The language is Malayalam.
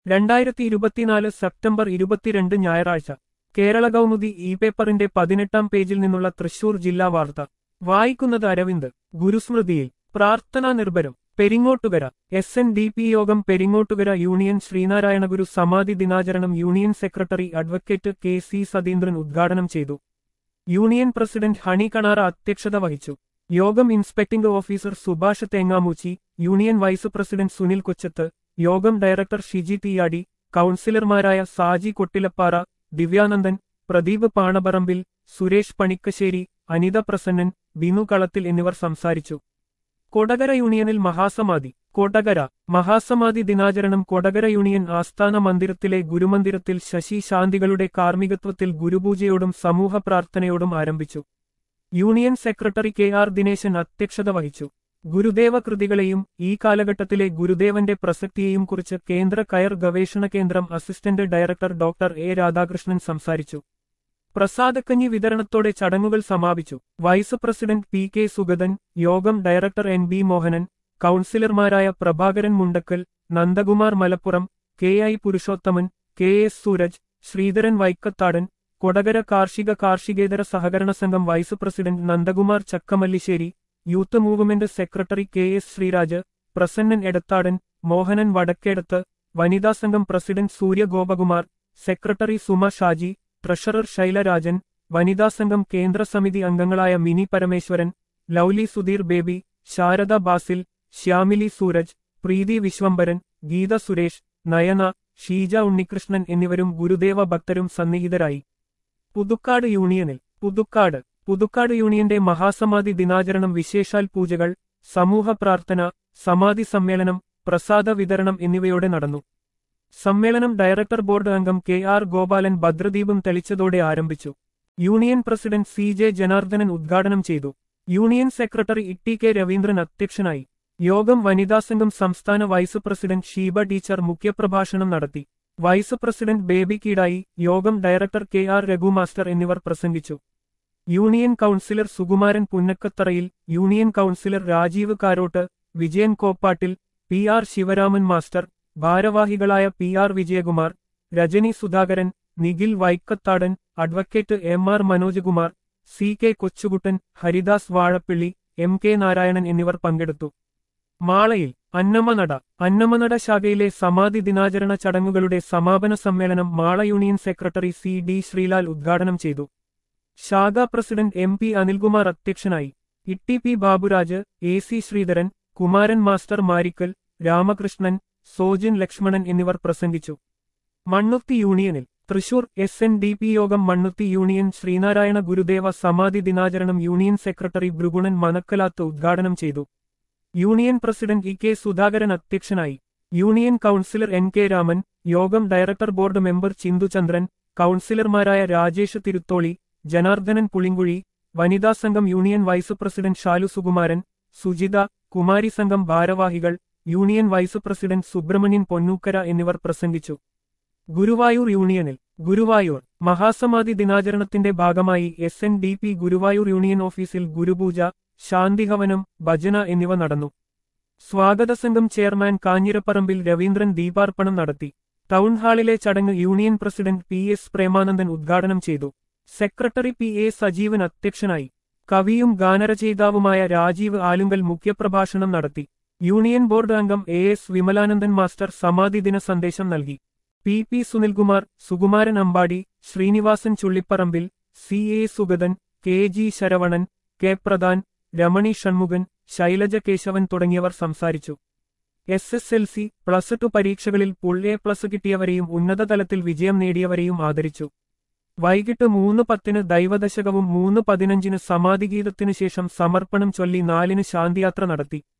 രണ്ടായിരത്തി ഇരുപത്തിനാല് സെപ്റ്റംബർ ഇരുപത്തിരണ്ട് ഞായറാഴ്ച കേരള കൗമുദി ഇ പേപ്പറിന്റെ പതിനെട്ടാം പേജിൽ നിന്നുള്ള തൃശൂർ ജില്ലാ വാർത്ത വായിക്കുന്നത് അരവിന്ദ് ഗുരുസ്മൃതിയിൽ പ്രാർത്ഥനാ നിർഭരം Peringottukara S N D P യോഗം പെരിങ്ങോട്ടുകര യൂണിയൻ ശ്രീനാരായണ ഗുരു സമാധി ദിനാചരണം union secretary advocate K C Satheendran ഉദ്ഘാടനം ചെയ്തു യൂണിയൻ പ്രസിഡന്റ് ഹണി കണാറ അധ്യക്ഷത വഹിച്ചു യോഗം inspecting officer Subhash Thengamoochi union vice president Sunil Kochath യോഗം ഡയറക്ടർ ഷിജി തീയാടി കൗൺസിലർമാരായ സാജി കൊട്ടിലപ്പാറ ദിവ്യാനന്ദൻ പ്രദീപ് പാണപറമ്പിൽ സുരേഷ് പണിക്കശ്ശേരി അനിത പ്രസന്നൻ ബിനു കളത്തിൽ എന്നിവർ സംസാരിച്ചു കൊടകര യൂണിയനിൽ മഹാസമാധി കൊടകര മഹാസമാധി ദിനാചരണം കൊടകര യൂണിയൻ ആസ്ഥാന മന്ദിരത്തിലെ ഗുരുമന്ദിരത്തിൽ ശശി ശാന്തികളുടെ കാർമ്മികത്വത്തിൽ ഗുരുപൂജയോടും സമൂഹ പ്രാർത്ഥനയോടും ആരംഭിച്ചു union secretary K R Dineshan അധ്യക്ഷത വഹിച്ചു ഗുരുദേവ കൃതികളെയും ഈ കാലഘട്ടത്തിലെ ഗുരുദേവന്റെ പ്രസക്തിയെയും കുറിച്ച് കേന്ദ്ര കയർ ഗവേഷണ കേന്ദ്രം assistant director doctor A Radhakrishnan സംസാരിച്ചു പ്രസാദക്കഞ്ഞി വിതരണത്തോടെ ചടങ്ങുകൾ സമാപിച്ചു vice president P K Sugathan യോഗം ഡയറക്ടർ എൻ ബി മോഹനൻ കൗൺസിലർമാരായ Prabhakaran Mundakkal Nandakumar Malappuram K I Purushothaman K S Sooraj Sreedharan Vaikkathadan Kodakara കാർഷിക കാർഷികേതര സഹകരണ സംഘം vice president Nandakumar Chakkamallissery youth movement secretary K S Sreeraj Prasannan Edathadan Mohanan Vadakkedath വനിതാ സംഘം president Soorya Gopakumar secretary Suma Shaji treasurer Shailarajan വനിതാ സംഘം കേന്ദ്ര സമിതി അംഗങ്ങളായ Mini Parameswaran lovely Sudheer baby Sharada Basil Shyamili Sooraj Preethi Viswambharan Geetha Suresh Nayana Sheeja Unnikrishnan എന്നിവരും ഗുരുദേവ ഭക്തരും സന്നിഹിതരായി പുതുക്കാട് യൂണിയനിൽ പുതുക്കാട് പുതുക്കാട് യൂണിയന്റെ മഹാസമാധി ദിനാചരണം വിശേഷാൽ പൂജകൾ സമൂഹ പ്രാർത്ഥന സമാധി സമ്മേളനം പ്രസാദ വിതരണം എന്നിവയോടെ നടന്നു സമ്മേളനം ഡയറക്ടർ ബോർഡ് അംഗം കെ ആർ ഗോപാലൻ ഭദ്രദീപം തെളിച്ചതോടെ ആരംഭിച്ചു union president C J Janardhanan ഉദ്ഘാടനം ചെയ്തു union secretary E K Raveendran അധ്യക്ഷനായി യോഗം വനിതാ സംഘം സംസ്ഥാന വൈസ് പ്രസിഡന്റ് ഷീബ ടീച്ചർ മുഖ്യപ്രഭാഷണം നടത്തി വൈസ് പ്രസിഡന്റ് ബേബി കീടായി യോഗം ഡയറക്ടർ കെ ആർ രഘുമാസ്റ്റർ എന്നിവർ പ്രസംഗിച്ചു union councillor Sukumaran Punnakkatharayil union councillor Rajeev Karottu Vijayan Koppattil P R Sivaraman master ഭാരവാഹികളായ P R Vijayakumar Rajani Sudhakaran Nikhil Vaikkathadan advocate M R Manojkumar C K Kochukuttan Haridas Vazhappilly M K Narayanan എന്നിവർ പങ്കെടുത്തു മാളയിൽ അന്നമനട അന്നമനട ശാഖയിലെ സമാധി ദിനാചരണ ചടങ്ങുകളുടെ സമാപന സമ്മേളനം Mala union secretary C D Sreelal ഉദ്ഘാടനം ചെയ്തു ശാഖാ പ്രസിഡന്റ് എം പി അനിൽകുമാർ അധ്യക്ഷനായി Itty P Baburaj A C Sreedharan Kumaran master Marikkal Ramakrishnan Sojin Lakshmanan എന്നിവർ പ്രസംഗിച്ചു മണ്ണുത്തി യൂണിയനിൽ Thrissur S N D P യോഗം മണ്ണുത്തി യൂണിയൻ ശ്രീനാരായണ ഗുരുദേവ സമാധി ദിനാചരണം യൂണിയൻ സെക്രട്ടറി ഭൃഗുണൻ മനക്കലാത്ത് ഉദ്ഘാടനം ചെയ്തു union president E K Sudhakaran അധ്യക്ഷനായി union councillor N K Raman യോഗം ഡയറക്ടർ ബോർഡ് മെമ്പർ ചിന്തുചന്ദ്രൻ കൗൺസിലർമാരായ രാജേഷ് തിരുത്തോളി ജനാർദ്ദനൻ പുളിങ്കുഴി വനിതാ സംഘം union vice president Shalu Sukumaran Sujitha Kumari സംഘം ഭാരവാഹികൾ union vice president Subramanian Ponnookkara എന്നിവർ പ്രസംഗിച്ചു ഗുരുവായൂർ യൂണിയനിൽ ഗുരുവായൂർ മഹാസമാധി ദിനാചരണത്തിന്റെ ഭാഗമായി S N D P Guruvayur union ഓഫീസിൽ ഗുരുപൂജ ശാന്തിഹവനം ഭജന എന്നിവ നടന്നു സ്വാഗത സംഘം ചെയർമാൻ കാഞ്ഞിരപ്പറമ്പിൽ രവീന്ദ്രൻ ദീപാർപ്പണം നടത്തി ടൗൺഹാളിലെ ചടങ്ങ് union president P S Premanandan ഉദ്ഘാടനം ചെയ്തു സെക്രട്ടറി പി എ സജീവൻ അധ്യക്ഷനായി കവിയും ഗാനരചയിതാവുമായ രാജീവ് ആലുങ്കൽ മുഖ്യപ്രഭാഷണം നടത്തി യൂണിയൻ ബോർഡ് അംഗം എ എസ് വിമലാനന്ദൻ മാസ്റ്റർ സമാധി ദിന സന്ദേശം നൽകി P P Sunilkumar Sukumaran Ambadi Srinivasan Chullipparambil C A Sugathan K G Saravanan K Pradhan Ramani Shanmukhan Shailaja Keshavan തുടങ്ങിയവർ സംസാരിച്ചു S S L C plus two പരീക്ഷകളിൽ ഫുൾ എ പ്ലസ് കിട്ടിയവരെയും ഉന്നതതലത്തിൽ വിജയം നേടിയവരെയും ആദരിച്ചു വൈകിട്ട് മൂന്ന് പത്തിന് ദൈവദശകവും മൂന്ന് പതിനഞ്ചിന് സമാധിഗീതത്തിനു ശേഷം സമർപ്പണം ചൊല്ലി നാലിന് ശാന്തിയാത്ര നടത്തി